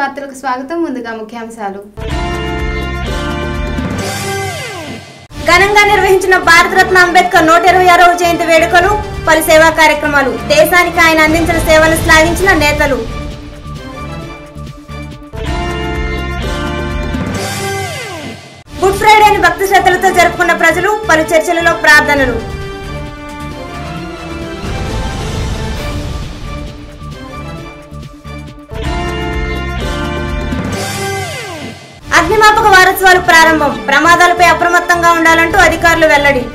వార్తలకు స్వాగతం ముందుగా ముఖ్యాంశాలు ఘనంగా నిర్వహించిన భారతరత్న అంబేద్కర్ నూట ఇరవై ఆరవ జయంతి వేడుకలు పలు సేవా కార్యక్రమాలు దేశానికి ఆయన అందించిన సేవలను శ్లాఘించిన నేతలు గుడ్ ఫ్రైడేని భక్తి శ్రద్ధలతో జరుపుకున్న ప్రజలు పలు చర్చలలో ప్రార్థనలు అగ్నిమాపక వారోత్సవాలు ప్రారంభం ప్రమాదాలపై అప్రమత్తంగా ఉండాలంటూ అధికారులు వెల్లడి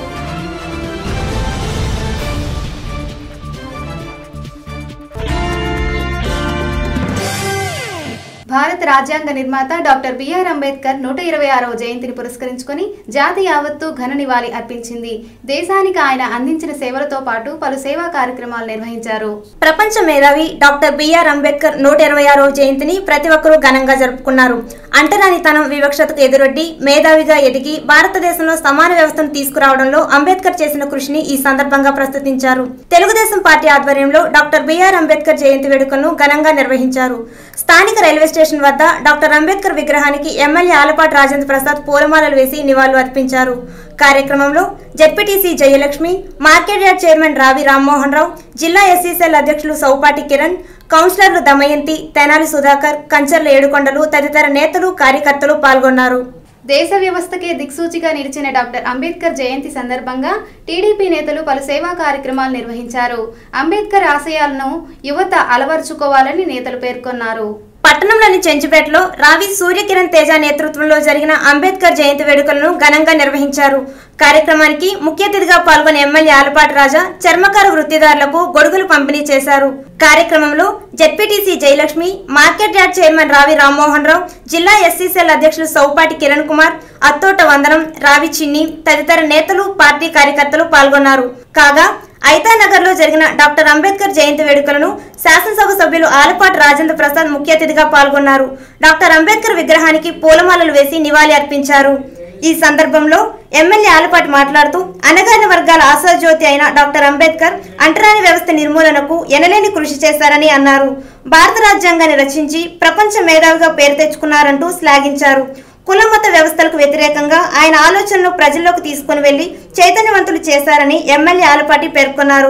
భారత రాజ్యాంగ నిర్మాత డాక్టర్ బిఆర్ అంబేద్కర్ నూట ఇరవై ఆరవ జయంతిని పురస్కరించుకొని జాతి యావత్తు ఘన నివాళి అర్పించింది దేశానికి ఆయన అందించిన సేవలతో పాటు పలు సేవా కార్యక్రమాలు నిర్వహించారు ప్రపంచ మేధావి డాక్టర్ బిఆర్ అంబేద్కర్ నూట ఇరవై ఆరవ జయంతిని ప్రతి ఒక్కరూ ఘనంగా జరుపుకున్నారు అంటరానితనం వివక్షతకు ఎదురొడ్డి మేధావిగా ఎదిగి భారతదేశంలో సమాన వ్యవస్థను తీసుకురావడంలో అంబేద్కర్ చేసిన కృషిని ఈ సందర్భంగా ప్రస్తుతించారు తెలుగుదేశం పార్టీ ఆధ్వర్యంలో డాక్టర్ బిఆర్ అంబేద్కర్ జయంతి వేడుకలను ఘనంగా నిర్వహించారు స్థానిక రైల్వే స్టేషన్ వద్ద డాక్టర్ అంబేద్కర్ విగ్రహానికి ఎమ్మెల్యే ఆలపాటి రాజేంద్ర ప్రసాద్ పూలమాలలు వేసి నివాళులు అర్పించారు కార్యక్రమంలో ZPTC Jayalakshmi market yard chairman Ravi Rammohan రావు జిల్లా ఎస్సీసీఎల్ అధ్యక్షులు సౌపాటి కిరణ్ కౌన్సిలర్లు దమయంతి తెనాలి సుధాకర్ కంచర్ల ఏడుకొండలు తదితర నేతలు కార్యకర్తలు పాల్గొన్నారు దేశ వ్యవస్థకే దిక్సూచిగా నిలిచిన డాక్టర్ అంబేద్కర్ జయంతి సందర్భంగా టీడీపీ నేతలు పలు సేవా కార్యక్రమాలు నిర్వహించారు అంబేద్కర్ ఆశయాలను యువత అలవరుచుకోవాలని నేతలు పేర్కొన్నారు పట్టణంలోని చెంచుపేటలో రావి సూర్యకిరణ్ తేజ నేతృత్వంలో జరిగిన అంబేద్కర్ జయంతి వేడుకలను ఘనంగా నిర్వహించారు కార్యక్రమానికి ముఖ్య అతిథిగా పాల్గొన్న ఎమ్మెల్యే ఆలపాటి రాజా చర్మకార వృత్తిదారులకు గొడుగులు పంపిణీ చేశారు కార్యక్రమంలో ZPTC Jayalakshmi market yard chairman Ravi Rammohan రావు జిల్లా ఎస్సీసీఎల్ అధ్యక్షులు సౌపాటి కిరణ్ కుమార్ అత్తోట వందనం రావి చిన్ని తదితర నేతలు పార్టీ కార్యకర్తలు పాల్గొన్నారు కాగా ఐతానగర్ లో జరిగిన డాక్టర్ అంబేద్కర్ జయంతి వేడుకలను శాసనసభ సభ్యులు ఆలపాటి రాజేంద్ర ప్రసాద్ ముఖ్య అతిథిగా పాల్గొన్నారు డాక్టర్ అంబేద్కర్ విగ్రహానికి పూలమాలలు వేసి నివాళి అర్పించారు ఈ సందర్భంలో ఎమ్మెల్యే ఆలపాటి మాట్లాడుతూ అనగారిన వర్గాల ఆశాజ్యోతి అయిన డాక్టర్ అంబేద్కర్ అంటరాని వ్యవస్థ నిర్మూలనకు ఎనలేని కృషి చేశారని అన్నారు భారత రాజ్యాంగాన్ని రచించి ప్రపంచ మేధావిగా పేరు తెచ్చుకున్నారంటూ శ్లాఘించారు కుల మత వ్యవస్థలకు వ్యతిరేకంగా ఆయన ఆలోచనలు ప్రజల్లోకి తీసుకుని వెళ్లి చైతన్యవంతులు చేశారని ఎమ్మెల్యే ఆలపాటి పేర్కొన్నారు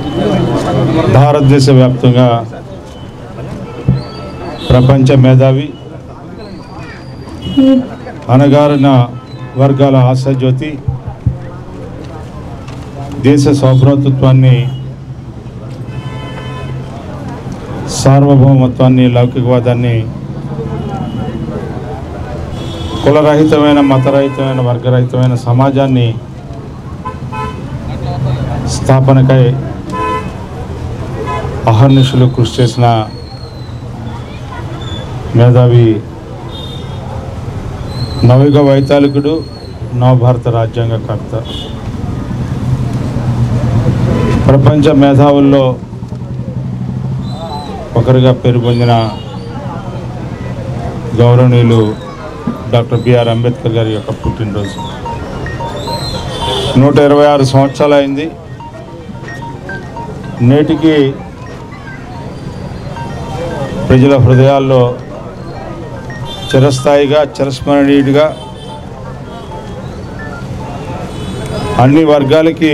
భారతదేశ వ్యాప్తంగా ప్రపంచ మేధావి అణగారిన వర్గాల ఆశాజ్యోతి దేశ సౌభ్రతత్వాన్ని సార్వభౌమత్వాన్ని లౌకికవాదాన్ని కులరహితమైన మతరహితమైన వర్గరహితమైన సమాజాన్ని స్థాపనకై అహర్నిశలు కృషి చేసిన మేధావి నవయుగ వైతాళికుడు నవభారత రాజ్యాంగకర్త ప్రపంచ మేధావుల్లో ఒకరిగా పేరు పొందిన గౌరవనీయులు డాక్టర్ బిఆర్ అంబేద్కర్ గారి యొక్క పుట్టినరోజు నూట ఇరవై ఆరు సంవత్సరాలు అయింది నేటికి ప్రజల హృదయాల్లో చిరస్థాయిగా చిరస్మరణీయుడిగా అన్ని వర్గాలకి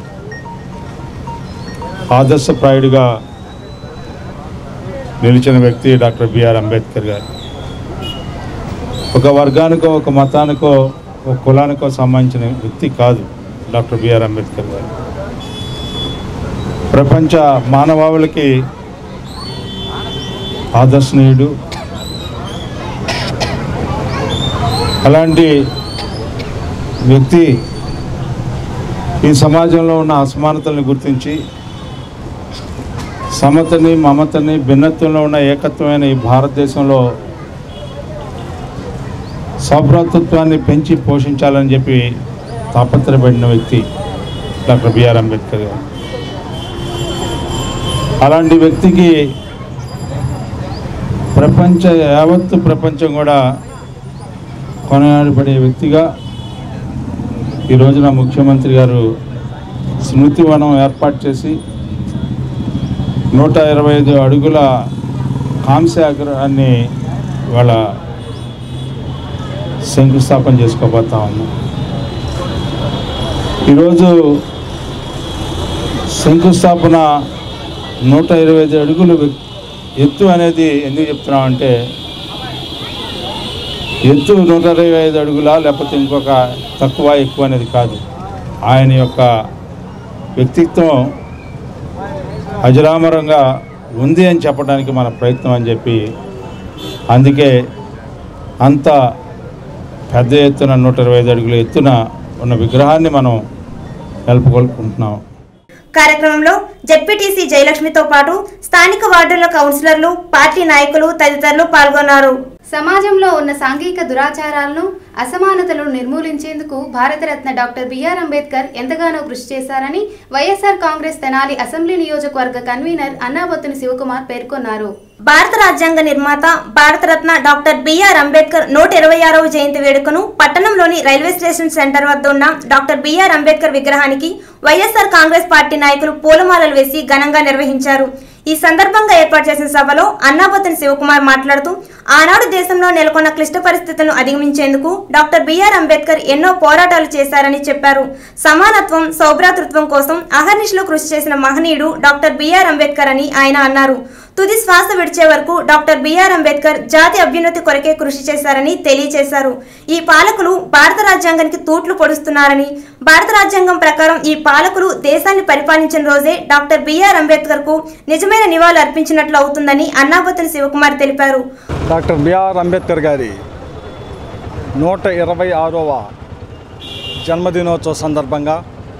ఆదర్శప్రాయుడిగా నిలిచిన వ్యక్తి డాక్టర్ బిఆర్ అంబేద్కర్ గారు ఒక వర్గానికో ఒక మతానికో ఒక కులానికో సంబంధించిన వ్యక్తి కాదు డాక్టర్ బిఆర్ అంబేద్కర్ గారు ప్రపంచ మానవాళికి ఆదర్శనీయుడు అలాంటి వ్యక్తి ఈ సమాజంలో ఉన్న అసమానతల్ని గుర్తించి సమతని మమతని భిన్నత్వంలో ఉన్న ఏకత్వమైన ఈ భారతదేశంలో సౌభ్రాతృత్వాన్ని పెంచి పోషించాలని చెప్పి తాపత్రయపడిన వ్యక్తి డాక్టర్ బిఆర్ అంబేద్కర్ గారు అలాంటి వ్యక్తికి ప్రపంచ యావత్తు ప్రపంచం కూడా కొనయాడబడే వ్యక్తిగా ఈ రోజున ముఖ్యమంత్రి గారు స్మృతి వనం ఏర్పాటు చేసి నూట ఇరవై ఐదు అడుగుల కాంస్యాగ్రహాన్ని ఇవాళ శంకుస్థాపన చేసుకోబోతా ఉన్నాం ఈరోజు శంకుస్థాపన నూట ఇరవై ఐదు అడుగులు వె- ఎత్తు అనేది ఎందుకు చెప్తున్నామంటే ఎత్తు నూట ఇరవై ఐదు అడుగులా లేకపోతే ఇంకొక తక్కువ ఎక్కువ అనేది కాదు ఆయన యొక్క వ్యక్తిత్వం అజరామరంగా ఉంది అని చెప్పడానికి మన ప్రయత్నం అని చెప్పి అందుకే అంత పెద్ద ఎత్తున నూట ఇరవై ఐదు అడుగుల ఎత్తున ఉన్న విగ్రహాన్ని మనం నెలకొల్పుకుంటున్నాం కార్యక్రమంలో జెడ్పీటీసీ జయలక్ష్మితో పాటు స్థానిక వార్డుల కౌన్సిలర్లు పార్టీ నాయకులు తదితరులు పాల్గొన్నారు సమాజంలో ఉన్న సాంఘిక దురాచారాలను అసమానతలను నిర్మూలించేందుకు భారతరత్న డాక్టర్ బిఆర్ అంబేద్కర్ ఎంతగానో కృషి చేశారని వైఎస్ఆర్ కాంగ్రెస్ తెనాలి అసెంబ్లీ నియోజకవర్గ కన్వీనర్ అన్నాబొత్తుని శివకుమార్ పేర్కొన్నారు భారత రాజ్యాంగ నిర్మాత భారతరత్న డాక్టర్ బిఆర్ అంబేద్కర్ నూట ఇరవై ఆరవ జయంతి వేడుకను పట్టణంలోని రైల్వే స్టేషన్ సెంటర్ వద్ద ఉన్న డాక్టర్ బిఆర్ అంబేద్కర్ విగ్రహానికి వైఎస్ఆర్ కాంగ్రెస్ పార్టీ నాయకులు పూలమాలలు వేసి ఘనంగా నిర్వహించారు ఈ సందర్భంగా ఏర్పాటు చేసిన సభలో అన్నాబొత్తిని శివకుమార్ మాట్లాడుతూ ఆనాడు దేశంలో నెలకొన్న క్లిష్ట పరిస్థితులను అధిగమించేందుకు డాక్టర్ బిఆర్ అంబేద్కర్ ఎన్నో పోరాటాలు చేశారని చెప్పారు సమానత్వం సౌభ్రాతృత్వం కోసం అహర్నిశలో కృషి చేసిన మహనీయుడు డాక్టర్ బిఆర్ అంబేద్కర్ అని ఆయన అన్నారు తుది శ్వాస విడిచే వరకు డాక్టర్ బిఆర్ అంబేద్కర్ జాతి అభ్యున్నతి కొరకే కృషి చేశారని తెలియజేశారు ఈ పాలకులు భారత రాజ్యాంగానికి తూట్లు పొడుస్తున్నారని భారత రాజ్యాంగం ప్రకారం ఈ పాలకులు దేశాన్ని పరిపాలించిన రోజే డాక్టర్ బిఆర్ అంబేద్కర్ కు నిజమైన నివాళులు అర్పించినట్లు అవుతుందని అన్నాబొత్తుని శివకుమార్ తెలిపారు డాక్టర్ బిఆర్ అంబేద్కర్ గారి నూట ఇరవై ఆరవ జన్మదినోత్సవ సందర్భంగా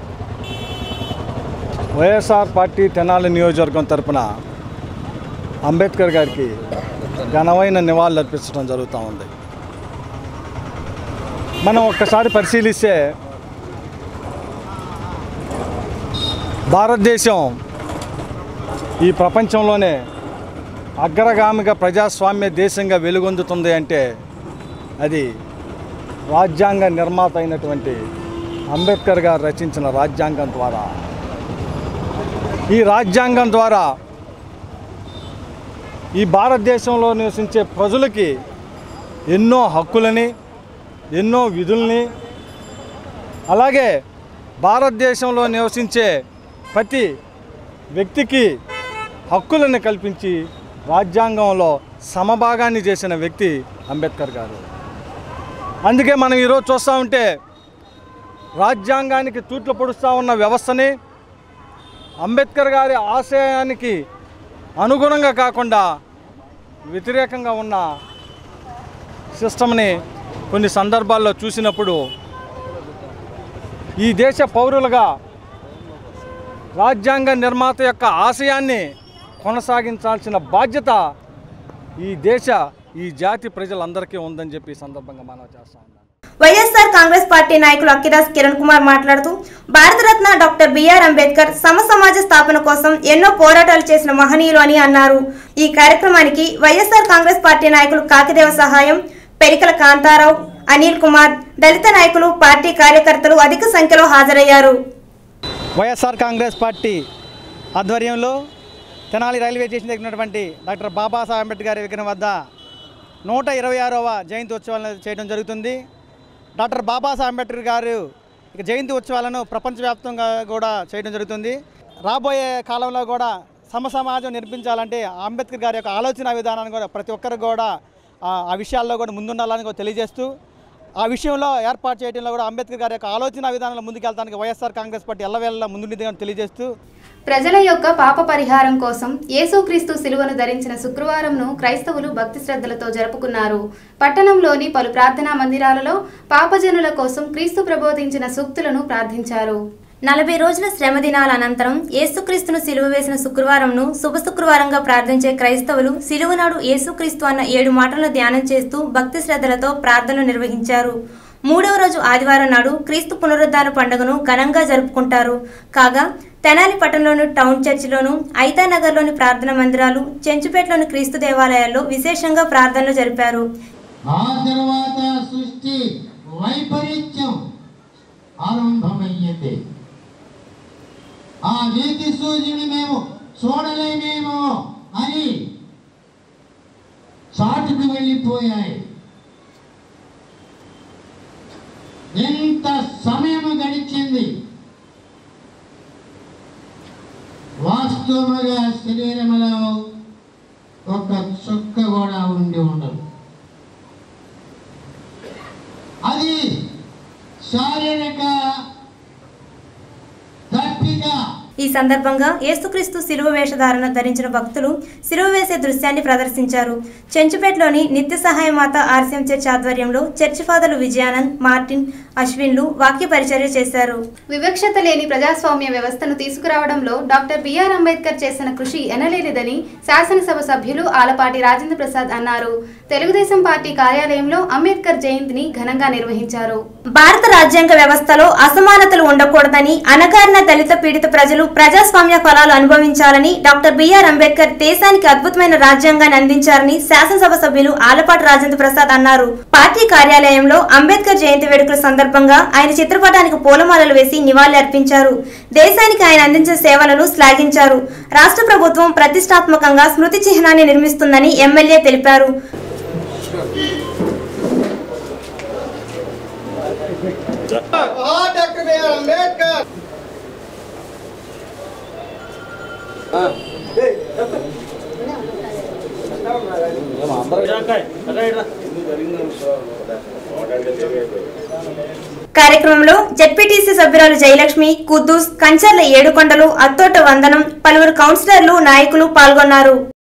వైఎస్ఆర్ పార్టీ తెనాలి నియోజకవర్గం తరపున అంబేద్కర్ గారికి ఘనమైన నివాళులు అర్పించడం జరుగుతూ ఉంది మనం ఒక్కసారి పరిశీలిస్తే భారతదేశం ఈ ప్రపంచంలోనే అగ్రగామిగా ప్రజాస్వామ్య దేశంగా వెలుగొందుతుంది అంటే అది రాజ్యాంగ నిర్మాత అయినటువంటి అంబేద్కర్ గారు రచించిన రాజ్యాంగం ద్వారా ఈ రాజ్యాంగం ద్వారా ఈ భారతదేశంలో నివసించే ప్రజలకి ఎన్నో హక్కులని ఎన్నో విధుల్ని అలాగే భారతదేశంలో నివసించే ప్రతి వ్యక్తికి హక్కులను కల్పించి రాజ్యాంగంలో సమభాగాన్ని చేసిన వ్యక్తి అంబేద్కర్ గారు అందుకే మనం ఈరోజు చూస్తూ ఉంటే రాజ్యాంగానికి తూట్లు పొడుస్తూ ఉన్న వ్యవస్థని అంబేద్కర్ గారి ఆశయానికి అనుగుణంగా కాకుండా వ్యతిరేకంగా ఉన్న సిస్టమ్ని కొన్ని సందర్భాల్లో చూసినప్పుడు ఈ దేశ పౌరులుగా రాజ్యాంగ నిర్మాత యొక్క ఆశయాన్ని కొనసాగించాల్సిన బాధ్యత ఈ దేశ ఈ జాతి ప్రజలందరికీ ఉందని చెప్పి ఈ సందర్భంగా మనం చేస్తా ఉన్నాం వైఎస్ఆర్ కాంగ్రెస్ పార్టీ నాయకులు అక్కిదాస్ కిరణ్ కుమార్ మాట్లాడుతూ భారతరత్న డాక్టర్ బిఆర్ అంబేద్కర్ సమ సమాజ స్థాపన కోసం ఎన్నో పోరాటాలు చేసిన మహనీయులు అని అన్నారు ఈ కార్యక్రమానికి వైఎస్ఆర్ కాంగ్రెస్ పార్టీ నాయకులు కాకిదేవ సహాయం పెరికల కాంతారావు అనిల్ కుమార్ దళిత నాయకులు పార్టీ కార్యకర్తలు అధిక సంఖ్యలో హాజరయ్యారు వైఎస్ఆర్ కాంగ్రెస్ పార్టీ ఆధ్వర్యంలో తెనాలి రైల్వే స్టేషన్ దగ్గర ఉన్నటువంటి డాక్టర్ బాబాసాహెబ్ అంబేద్కర్ గారి విగ్రహం వద్ద నూట ఇరవై ఆరవ జయంతి ఉత్సవాలను చేయడం జరుగుతుంది డాక్టర్ బాబాసాహెబ్ అంబేద్కర్ గారు ఇక జయంతి ఉత్సవాలను ప్రపంచవ్యాప్తంగా కూడా చేయడం జరుగుతుంది రాబోయే కాలంలో కూడా సమ సమాజం నిర్మించాలంటే అంబేద్కర్ గారి యొక్క ఆలోచన విధానాన్ని కూడా ప్రతి ఒక్కరు కూడా ఆ- ఆ విషయాల్లో కూడా ముందుండాలని కూడా తెలియజేస్తూ ఆ విషయంలో ఏర్పాటు చేయడంలో కూడా అంబేద్కర్ గారి యొక్క ఆలోచన విధానంలో ముందుకెళ్తానికి వైఎస్ఆర్ కాంగ్రెస్ పార్టీ ఎల్లవేళలా ముందుండిదని తెలియజేస్తూ ప్రజల యొక్క పాప పరిహారం కోసం యేసుక్రీస్తు శిలువను ధరించిన శుక్రవారంను క్రైస్తవులు భక్తి శ్రద్ధలతో జరుపుకున్నారు పట్టణంలోని పలు ప్రార్థనా మందిరాలలో పాపజనుల కోసం క్రీస్తు ప్రబోధించిన సూక్తులను ప్రార్థించారు నలభై రోజుల శ్రమ దినాల అనంతరం యేసుక్రీస్తును సిలువ వేసిన శుక్రవారంను శుభ శుక్రవారంగా ప్రార్థించే క్రైస్తవులు సిలువ నాడు యేసుక్రీస్తు అన్న ఏడు మాటలను ధ్యానం చేస్తూ భక్తి శ్రద్ధలతో ప్రార్థనలు నిర్వహించారు మూడవ రోజు ఆదివారం నాడు క్రీస్తు పునరుద్ధార పండుగను ఘనంగా జరుపుకుంటారు కాగా తెనాలి పట్టణంలోని టౌన్ చర్చిలోను ఐతానగర్లోని ప్రార్థన మందిరాలు చెంచుపేటలోని క్రీస్తు దేవాలయాల్లో విశేషంగా ప్రార్థనలు జరిపారు ఆ తర్వాత సృష్టి వైపరీత్యం ఆరంభమయ్యింది ఆ నీతి సూర్యుని మేము చూడలేమేమో అని చాటుకు వెళ్ళిపోయాయి ఎంత సమయం గడిచింది వాస్తవముగా శరీరంలో ఒక చుక్క కూడా ఉండి ఉండదు అది శారీరక తప్పిక ఈ సందర్భంగా యేసుక్రీస్తు శిలువ వేషధారణ ధరించిన భక్తులు శిలువ వేసే దృశ్యాన్ని ప్రదర్శించారు చెంచుపేటలోని నిత్య సహాయ మాత ఆర్సీఎం చర్చ్ ఆధ్వర్యంలో చర్చి ఫాదర్లు విజయానంద్ మార్టిన్ అశ్విన్లు వాక్య పరిచర్య చేశారు వివక్షత లేని ప్రజాస్వామ్య వ్యవస్థను తీసుకురావడంలో డాక్టర్ బిఆర్ అంబేద్కర్ చేసిన కృషి ఎనలేనిదని శాసనసభ సభ్యులు ఆలపాటి రాజేంద్ర ప్రసాద్ అన్నారు తెలుగుదేశం పార్టీ కార్యాలయంలో అంబేద్కర్ జయంతిని ఘనంగా నిర్వహించారు భారత రాజ్యాంగ వ్యవస్థలో అసమానతలు ఉండకూడదని అనగారిన దళిత పీడిత ప్రజలు ప్రజాస్వామ్య ఫలాలు అనుభవించాలని డాక్టర్ బిఆర్ అంబేద్కర్ దేశానికి అద్భుతమైన రాజ్యాంగాన్ని అందించారని శాసనసభ సభ్యులు ఆలపాటి రాజేంద్ర ప్రసాద్ అన్నారు పార్టీ కార్యాలయంలో అంబేద్కర్ జయంతి వేడుకల సందర్భంగా ఆయన చిత్రపటానికి పూలమాలలు వేసి నివాళులు అర్పించారు దేశానికి ఆయన అందించిన సేవలను శ్లాఘించారు రాష్ట్ర ప్రభుత్వం ప్రతిష్టాత్మకంగా స్మృతి చిహ్నాన్ని నిర్మిస్తుందని ఎమ్మెల్యే తెలిపారు కార్యక్రమంలో జెడ్పీటీసీ సభ్యురాలు జయలక్ష్మి కుద్దూస్ కంచర్ల ఏడుకొండలు అత్తోట వందనం పలువురు కౌన్సిలర్లు నాయకులు పాల్గొన్నారు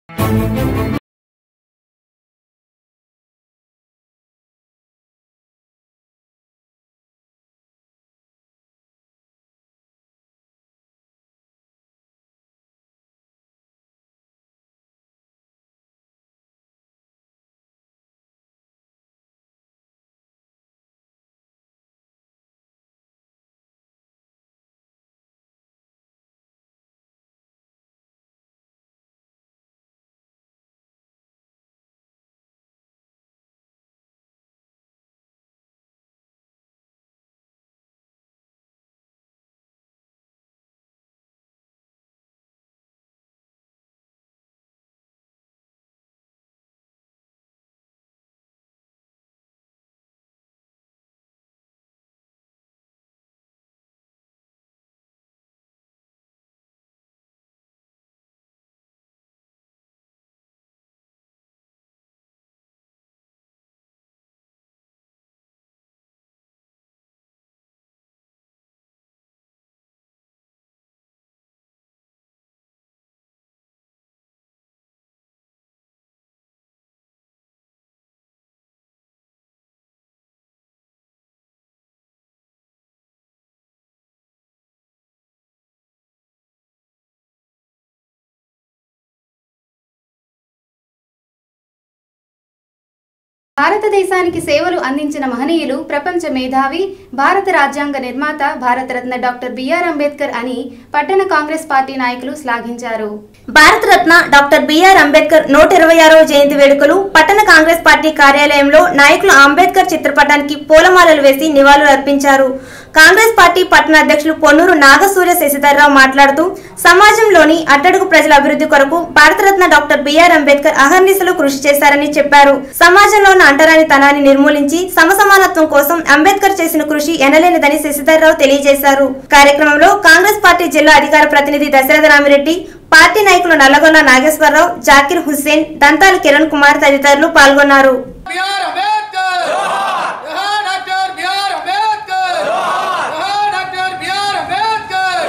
భారతదేశానికి సేవలు అందించిన మహనీయులు ప్రపంచ మేధావి భారత రాజ్యాంగ నిర్మాత భారతరత్న డాక్టర్ బిఆర్ అంబేద్కర్ అని పట్టణ కాంగ్రెస్ పార్టీ నాయకులు శ్లాఘించారు భారతరత్న డాక్టర్ బిఆర్ అంబేద్కర్ నూట ఇరవై ఆరవ జయంతి వేడుకలు పట్టణ కాంగ్రెస్ పార్టీ కార్యాలయంలో నాయకులు అంబేద్కర్ చిత్రపటానికి పూలమాలలు వేసి నివాళులు అర్పించారు కాంగ్రెస్ పార్టీ పట్టణ అధ్యక్షులు పొన్నూరు నాగసూర్య శశిధర్రావు మాట్లాడుతూ సమాజంలోని అట్టడుగు ప్రజల అభివృద్ధి కొరకు భారతరత్న డాక్టర్ బిఆర్ అంబేద్కర్ అహర్నిశలు కృషి చేశారని చెప్పారు సమాజంలో ఉన్న అంటరాని తనాన్ని నిర్మూలించి సమసమానత్వం కోసం అంబేద్కర్ చేసిన కృషి ఎనలేనిదని శశిధర్రావు తెలియజేశారు కార్యక్రమంలో కాంగ్రెస్ పార్టీ జిల్లా అధికార ప్రతినిధి దశరథ రామిరెడ్డి పార్టీ నాయకులు నల్లగొండ నాగేశ్వరరావు జాకిర్ హుస్సేన్ దంతాల కిరణ్ కుమార్ తదితరులు పాల్గొన్నారు బిఆర్ అంబేద్కర్ జోహార్ డాక్టర్ బిఆర్ అంబేద్కర్ జోహార్ డాక్టర్ బిఆర్ అంబేద్కర్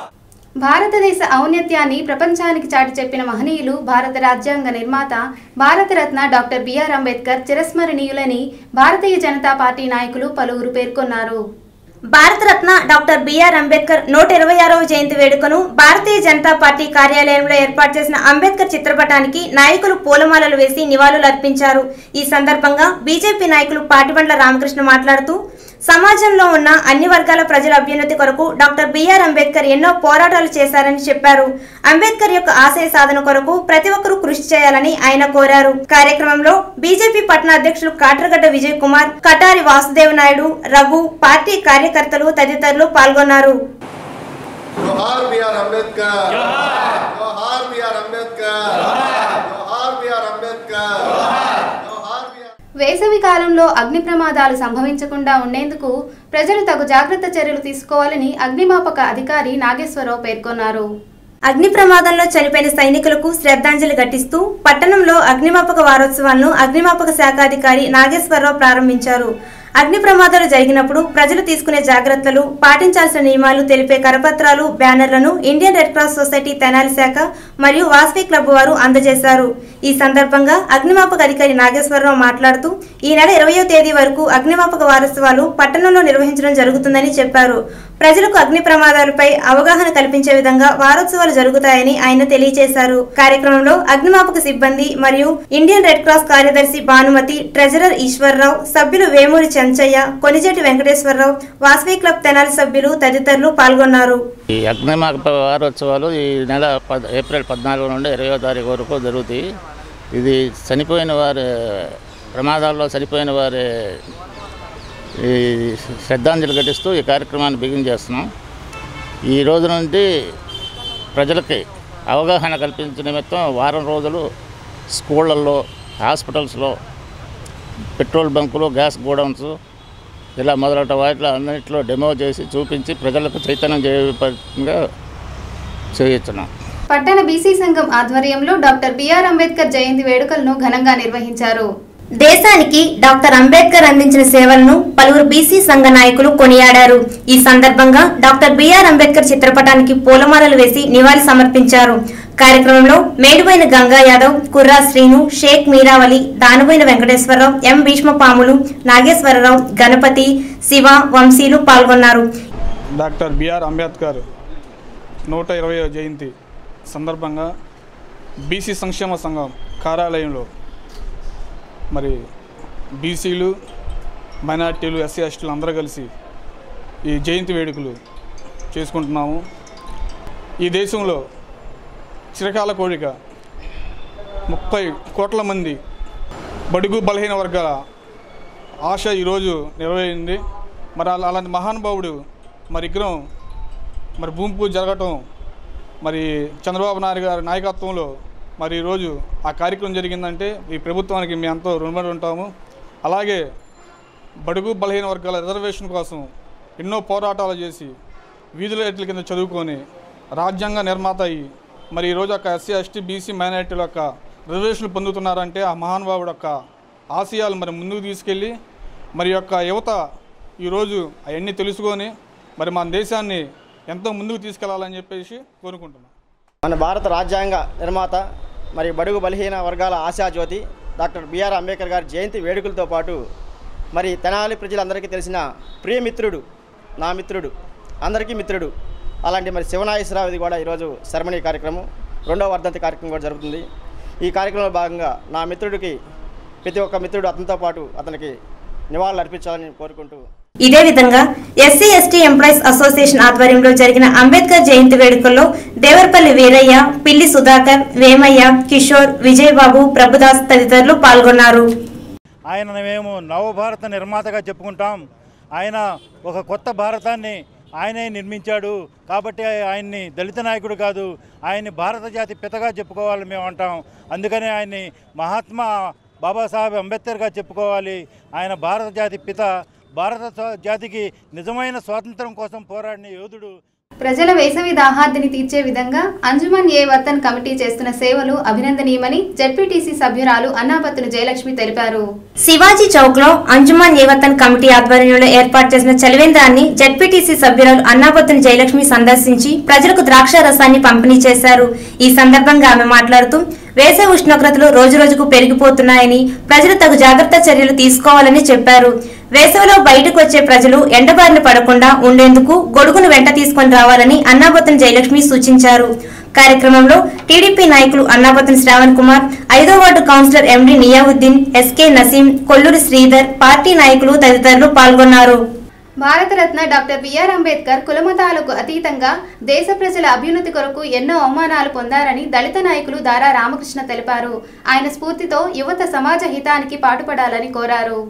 భారతదేశ ఔన్నత్యాన్ని ప్రపంచానికి చాటి చెప్పిన మహనీయులు భారత రాజ్యాంగ నిర్మాత భారతరత్న డాక్టర్ బిఆర్ అంబేద్కర్ చిరస్మరణీయులని భారతీయ జనతా పార్టీ నాయకులు పలువురు పేర్కొన్నారు భారతరత్న డాక్టర్ బిఆర్ అంబేద్కర్ నూట ఇరవై ఆరవ జయంతి వేడుకను భారతీయ జనతా పార్టీ కార్యాలయంలో ఏర్పాటు చేసిన అంబేద్కర్ చిత్రపటానికి నాయకులు పూలమాలలు వేసి నివాళులు అర్పించారు ఈ సందర్భంగా బీజేపీ నాయకులు పాటిబండ్ల రామకృష్ణ మాట్లాడుతూ సమాజంలో ఉన్న అన్ని వర్గాల ప్రజల అభ్యున్నతి కొరకు డాక్టర్ బిఆర్ అంబేద్కర్ ఎన్నో పోరాటాలు చేశారని చెప్పారు అంబేద్కర్ యొక్క ఆశయ సాధన కొరకు ప్రతి ఒక్కరూ కృషి చేయాలని ఆయన కోరారు కార్యక్రమంలో బీజేపీ పట్టణ అధ్యక్షులు కాట్రగడ్డ విజయ్ కుమార్ కటారి వాసుదేవ్ నాయుడు రఘు పార్టీ కార్యకర్తలు తదితరులు పాల్గొన్నారు జోహార్ బిఆర్ అంబేద్కర్ జోహార్ బిఆర్ అంబేద్కర్ జోహార్ బిఆర్ అంబేద్కర్ వేసవి కాలంలో అగ్ని ప్రమాదాలు సంభవించకుండా ఉండేందుకు ప్రజలు తగు జాగ్రత్త చర్యలు తీసుకోవాలని అగ్నిమాపక అధికారి నాగేశ్వరరావు పేర్కొన్నారు అగ్ని ప్రమాదంలో చనిపోయిన సైనికులకు శ్రద్ధాంజలి ఘటిస్తూ పట్టణంలో అగ్నిమాపక వారోత్సవాలను అగ్నిమాపక శాఖ అధికారి నాగేశ్వరరావు ప్రారంభించారు అగ్ని ప్రమాదాలు జరిగినప్పుడు ప్రజలు తీసుకునే జాగ్రత్తలు పాటించాల్సిన నియమాలు తెలిపే కరపత్రాలు బ్యానర్లను Indian Red Cross Society Tenali శాఖ మరియు వాస్వి క్లబ్ వారు అందజేశారు ఈ సందర్భంగా అగ్నిమాపక అధికారి నాగేశ్వరరావు మాట్లాడుతూ ఈ నెల ఇరవయో తేదీ వరకు అగ్నిమాపక వారోత్సవాలు పట్టణంలో నిర్వహించడం జరుగుతుందని చెప్పారు ప్రజలకు అగ్ని ప్రమాదాలపై అవగాహన కల్పించే విధంగా వారోత్సవాలు జరుగుతాయని ఆయన తెలియజేశారు కార్యక్రమంలో అగ్నిమాపక సిబ్బంది మరియు ఇండియన్ రెడ్ క్రాస్ కార్యదర్శి భానుమతి ట్రెజరర్ ఈశ్వర్రావు సభ్యులు వేమూరి చెంచయ్య కొనిజేటి వెంకటేశ్వరరావు వాసవి క్లబ్ తెనాలి సభ్యులు తదితరులు పాల్గొన్నారు ఈ అగ్నిమాపక వారోత్సవాలు ఈ నెల పద్ ఏప్రిల్ పద్నాలుగు నుండి ఇరవయో తారీఖు వరకు జరుగుతాయి ఇది చనిపోయిన వారి ప్రమాదాల్లో చనిపోయిన వారి ఈ శ్రద్ధాంజలి ఘటిస్తూ ఈ కార్యక్రమాన్ని బిగిన్ చేస్తున్నాం ఈ రోజు నుండి ప్రజలకి అవగాహన కల్పించే నిమిత్తం వారం రోజులు స్కూళ్ళల్లో హాస్పిటల్స్లో పెట్రోల్ బంకులు గ్యాస్ గోడౌన్స్ ఇలా మొదలైన వాటిలో అన్నింటిలో డెమో చేసి చూపించి ప్రజలకు చైతన్యం చేయగా చేయించున్నాం పట్టణ బీసీ సంఘం ఆధ్వర్యంలో డాక్టర్ బిఆర్ అంబేద్కర్ జయంతి వేడుకలను ఘనంగా నిర్వహించారు దేశానికి డాక్టర్ అంబేద్కర్ అందించిన సేవలను పలువురు బీసీ సంఘ నాయకులు కొనియాడారు ఈ సందర్భంగా డాక్టర్ బిఆర్ అంబేద్కర్ చిత్రపటానికి పూలమాలలు వేసి నివాళి సమర్పించారు కార్యక్రమంలో మేడుబోయిన గంగా యాదవ్ కుర్రా శ్రీను షేక్ మీరావలి దానబోయిన వెంకటేశ్వరరావు ఎం భీష్మపాములు నాగేశ్వరరావు గణపతి శివ వంశీలు పాల్గొన్నారు డాక్టర్ బిఆర్ అంబేద్కర్ నూట ఇరవై జయంతి సందర్భంగా బీసీ సంక్షేమ సంఘం కార్యాలయంలో మరి బీసీలు మైనార్టీలు ఎస్సీ ఎస్టీలు అందరూ కలిసి ఈ జయంతి వేడుకలు చేసుకుంటున్నాము ఈ దేశంలో చిరకాల కోరిక ముప్పై కోట్ల మంది బడుగు బలహీన వర్గాల ఆశ ఈరోజు నెరవేరింది మరి అలా అలాంటి మహానుభావుడు మరి విగ్రహం మరి భూమి పూజ జరగటం మరి చంద్రబాబు నాయుడు గారి నాయకత్వంలో మరి ఈరోజు ఆ కార్యక్రమం జరిగిందంటే ఈ ప్రభుత్వానికి మేము ఎంతో రుణపడి ఉంటాము అలాగే బడుగు బలహీన వర్గాల రిజర్వేషన్ కోసం ఎన్నో పోరాటాలు చేసి వీధుల ఎట్ల కింద చదువుకొని రాజ్యాంగ నిర్మాత అయ్యి మరి ఈరోజు ఒక ఎస్సీ ఎస్టీ బీసీ మైనారిటీల యొక్క రిజర్వేషన్లు పొందుతున్నారంటే ఆ మహానుభావుడు యొక్క ఆశయాలు మరి ముందుకు తీసుకెళ్ళి మరి యొక్క యువత ఈరోజు అవన్నీ తెలుసుకొని మరి మన దేశాన్ని ఎంతో ముందుకు తీసుకెళ్లాలని చెప్పేసి కోరుకుంటున్నాం మన భారత రాజ్యాంగ నిర్మాత మరి బడుగు బలహీన వర్గాల ఆశాజ్యోతి డాక్టర్ బిఆర్ అంబేద్కర్ గారి జయంతి వేడుకలతో పాటు మరి తెనాలి ప్రజలందరికీ తెలిసిన ప్రియమిత్రుడు నా మిత్రుడు అందరికీ మిత్రుడు అలాంటి మరి శివనాగేశ్వరరావుది కూడా ఈరోజు సెరమనీ కార్యక్రమం రెండవ వర్ధంతి కార్యక్రమం కూడా జరుగుతుంది ఈ కార్యక్రమంలో భాగంగా నా మిత్రుడికి ప్రతి ఒక్క మిత్రుడు అతనితో పాటు అతనికి నివాళులు అర్పించాలని కోరుకుంటూ ఇదే విధంగా ఎస్సీ ఎస్టీ ఎంప్లాయీస్ అసోసియేషన్ ఆధ్వర్యంలో జరిగిన అంబేద్కర్ జయంతి వేడుకల్లో దేవరపల్లి వీరయ్య పిల్లి సుధాకర్ వేమయ్య కిషోర్ విజయబాబు ప్రభుదాస్ తదితరులు పాల్గొన్నారు ఆయన మేము నవభారత నిర్మాతగా చెప్పుకుంటాం ఆయన ఒక కొత్త భారతాన్ని ఆయనే నిర్మించాడు కాబట్టి ఆయన్ని దళిత నాయకుడు కాదు ఆయన్ని భారత జాతి పితగా చెప్పుకోవాలి మేము అంటాం అందుకనే ఆయన్ని మహాత్మా బాబాసాహెబ్ అంబేద్కర్గా చెప్పుకోవాలి ఆయన భారత జాతి పిత భారత స్వ- జాతికి నిజమైన స్వాతంత్రం కోసం పోరాడిన యోధుడు ప్రజల వేసవి దాహార్దిని తీర్చే విధంగా అంజుమన్ ఏ వతన్ కమిటీ చేస్తున్న సేవలు అభినందనీయమని జడ్పీటీసీ సభ్యురాలు అన్నాపత్తులు జయలక్ష్మి తెలిపారు శివాజీ చౌక్ లో అంజుమాన్ ఏవతన్ కమిటీ ఆధ్వర్యంలో ఏర్పాటు చేసిన చలివేంద్రాన్ని జడ్పీటీసీ సభ్యురాలు అన్నాపత్తుని జయలక్ష్మి సందర్శించి ప్రజలకు ద్రాక్ష రసాన్ని పంపిణీ చేశారు ఈ సందర్భంగా ఆమె మాట్లాడుతూ వేసవి ఉష్ణోగ్రతలు రోజురోజుకు పెరిగిపోతున్నాయని ప్రజలు తగు జాగ్రత్త చర్యలు తీసుకోవాలని చెప్పారు వేసవిలో బయటకు వచ్చే ప్రజలు ఎండబారిన పడకుండా ఉండేందుకు గొడుగును వెంట తీసుకొని రావాలని అన్నాబొత్తన్ జయలక్ష్మి సూచించారు కార్యక్రమంలో టీడీపీ నాయకులు అన్నాబొత్తన్ శ్రావణ్ కుమార్ ఐదో ward councillor MD Niyauddin SK Naseem Kolluri Sridhar party నాయకులు తదితరులు పాల్గొన్నారు భారతరత్న డాక్టర్ బిఆర్ అంబేద్కర్ కులమతాలకు అతీతంగా దేశ ప్రజల అభ్యున్నతి కొరకు ఎన్నో అవమానాలు పొందారని దళిత నాయకులు దారా రామకృష్ణ తెలిపారు ఆయన స్ఫూర్తితో యువత సమాజ హితానికి పాటుపడాలని కోరారు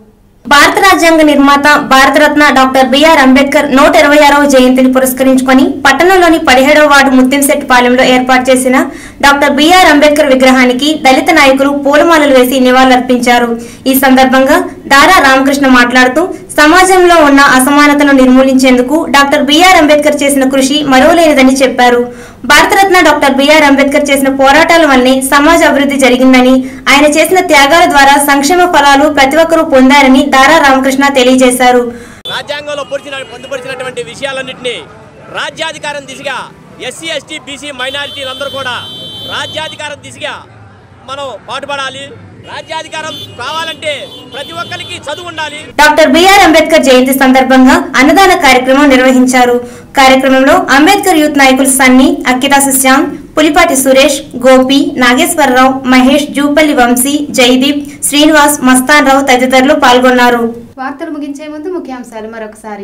భారత రాజ్యాంగ నిర్మాత భారతరత్న డాక్టర్ బిఆర్ అంబేద్కర్ నూట ఇరవై ఆరవ జయంతిని పురస్కరించుకొని పట్టణంలోని పదిహేడవ వార్డు ముత్యంశెట్టిపాలెంలో ఏర్పాటు చేసిన డాక్టర్ బిఆర్ అంబేద్కర్ విగ్రహానికి దళిత నాయకులు పూలమాలలు వేసి నివాళులర్పించారు ఈ సందర్భంగా దారా రామకృష్ణ మాట్లాడుతూ సమాజంలో ఉన్న అసమానతను నిర్మూలించేందుకు డాక్టర్ బిఆర్ అంబేద్కర్ చేసిన కృషి మరువలేనిదని చెప్పారు భారతరత్న డాక్టర్ బిఆర్ అంబేద్కర్ చేసిన పోరాటాల వల్లే సమాజ అభివృద్ధి జరిగిందని ఆయన చేసిన త్యాగాల ద్వారా సంక్షేమ ఫలాలు ప్రతి ఒక్కరూ పొందారని దారా రామకృష్ణ తెలియజేశారు రాజ్యాంగంలో పొడిచిన పొందుపరిచినటువంటి విషయాలన్నింటినీ రాజ్యాధికారం దిశగా ఎస్సీ ఎస్టీ బీసీ మైనారిటీలందరూ కూడా రాజ్యాధికారం దిశగా మనం పాటుపడాలి రాజ్యాధికారం కావాలంటే ప్రతి ఒక్కరికి చదువు ఉండాలి డాక్టర్ బిఆర్ అంబేద్కర్ జయంతి సందర్భంగా అన్నదాన కార్యక్రమం నిర్వహించారు కార్యక్రమంలో అంబేద్కర్ యూత్ నాయకులు సన్ని అక్కిదాసు శ్యామ్ పులిపాటి సురేష్ గోపి నాగేశ్వరరావు మహేష్ జూపల్లి వంశీ జయదీప్ శ్రీనివాస్ మస్తాన్ రావు తదితరులు పాల్గొన్నారు వార్తలు ముగించే ముందు ముఖ్యాంశాలు మరొకసారి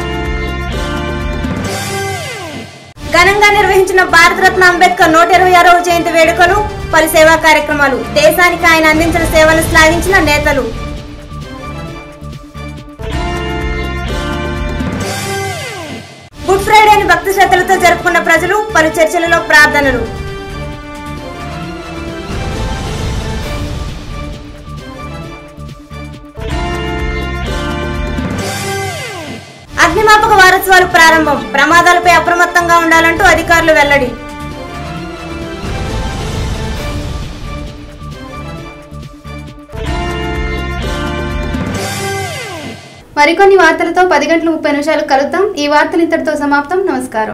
ఘనంగా నిర్వహించిన భారతరత్న అంబేద్కర్ నూట ఇరవై ఆరవ జయంతి వేడుకలు పలు సేవా కార్యక్రమాలు దేశానికి ఆయన అందించిన సేవలు శ్లాఘించిన నేతలు గుడ్ ఫ్రైడేని భక్తి శ్రద్ధలతో జరుపుకున్న ప్రజలు పలు చర్చలలో ప్రార్థనలు అగ్నిమాపక వారోత్సవాలు ప్రారంభం ప్రమాదాలపై అప్రమత్తంగా ఉండాలంటూ అధికారులు వెల్లడి మరికొన్ని వార్తలతో పది గంటల ముప్పై నిమిషాలు కలుద్దాం ఈ వార్తలు ఇంతటితో సమాప్తం నమస్కారం